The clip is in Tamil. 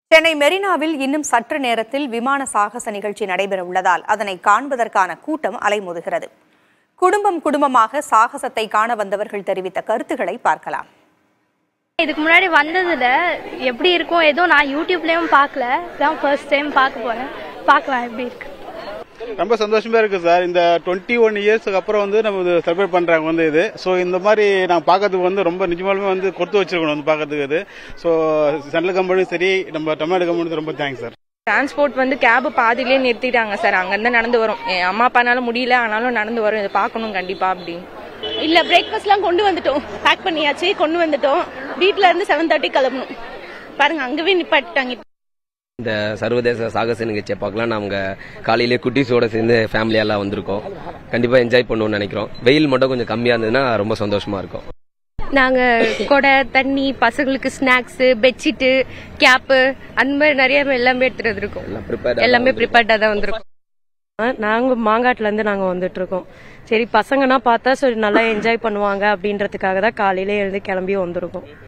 சென்னை மெரினாவில் இன்னும் சற்று நேரத்தில் விமான சாகச நிகழ்ச்சி நடைபெற உள்ளதால் அதனை காண்பதற்கான கூட்டம் அலைமோதுகிறது குடும்பம் குடும்பமாக சாகசத்தை காண வந்தவர்கள் தெரிவித்த கருத்துக்களை பார்க்கலாம் இதுக்கு முன்னாடி வந்ததுல எப்படி இருக்கும் ஏதோ நான் யூடியூப்லயும் பார்க்கல இதான் ஃபர்ஸ்ட் டைம் பார்க்க போறேன் பார்க்கலாம் எப்படி இருக்கு ரொம்ப சந்தோஷமா இருக்கு சார் இந்த டுவெண்ட்டி ஒன் இயர்ஸ்க்கு அப்புறம் வந்து நம்ம இது செலிப்ரேட் பண்றாங்க வந்து இது ஸோ இந்த மாதிரி நான் பார்க்கறதுக்கு வந்து ரொம்ப நிஜமாலுமே வந்து கொடுத்து வச்சிருக்கணும் வந்து பார்க்கறதுக்கு இது ஸோ சென்ட்ரல் கம்பெனியும் சரி நம்ம தமிழ்நாடு கம்பெனி ரொம்ப தேங்க்ஸ் சார் டிரான்ஸ்போர்ட் வந்து கேப் பாதியிலே நிறுத்திட்டாங்க சார் அங்கேருந்து நடந்து வரும் என் அம்மா அப்பானால முடியல ஆனாலும் நடந்து வரும் இதை பார்க்கணும் கண்டிப்பா அப்படின்னு இல்ல பிரேக்ஃபாஸ்ட்லாம் கொண்டு வந்துட்டோம் பேக் பண்ணியாச்சு கொண்டு வந்துட்டோம் வீட்ல இருந்து செவன் தேர்ட்டி கிளம்பணும் பாருங்க அங்கவே நிப்பாட்டாங்க இந்த சர்வதேச சாகச நிகழ்ச்சியை பார்க்கலாம் நாங்க காலையிலே குட்டீஸோட சேர்ந்து ஃபேமிலியெல்லாம் வந்திருக்கோம் கண்டிப்பா என்ஜாய் பண்ணுவோம்னு நினைக்கிறோம் வெயில் மட்டும் கொஞ்சம் கம்மியா இருந்ததுன்னா ரொம்ப சந்தோஷமா இருக்கும் நாங்க கொடை தண்ணி பசங்களுக்கு ஸ்நாக்ஸ் பெட்ஷீட்டு கேப்பு அந்த மாதிரி நிறைய எல்லாமே எடுத்துட்டு வந்திருக்கோம் எல்லாம் ப்ரிப்பேர்ட் எல்லாமே ப்ரிப்பேர்டா தான் வந்திருக்கோம் நாங்க மாங்காட்டுல இருந்து நாங்க வந்துட்டு இருக்கோம் சரி பசங்கன்னா பார்த்தா சரி நல்லா என்ஜாய் பண்ணுவாங்க அப்படின்றதுக்காக தான் காலையில எழுந்து கிளம்பி வந்திருக்கோம்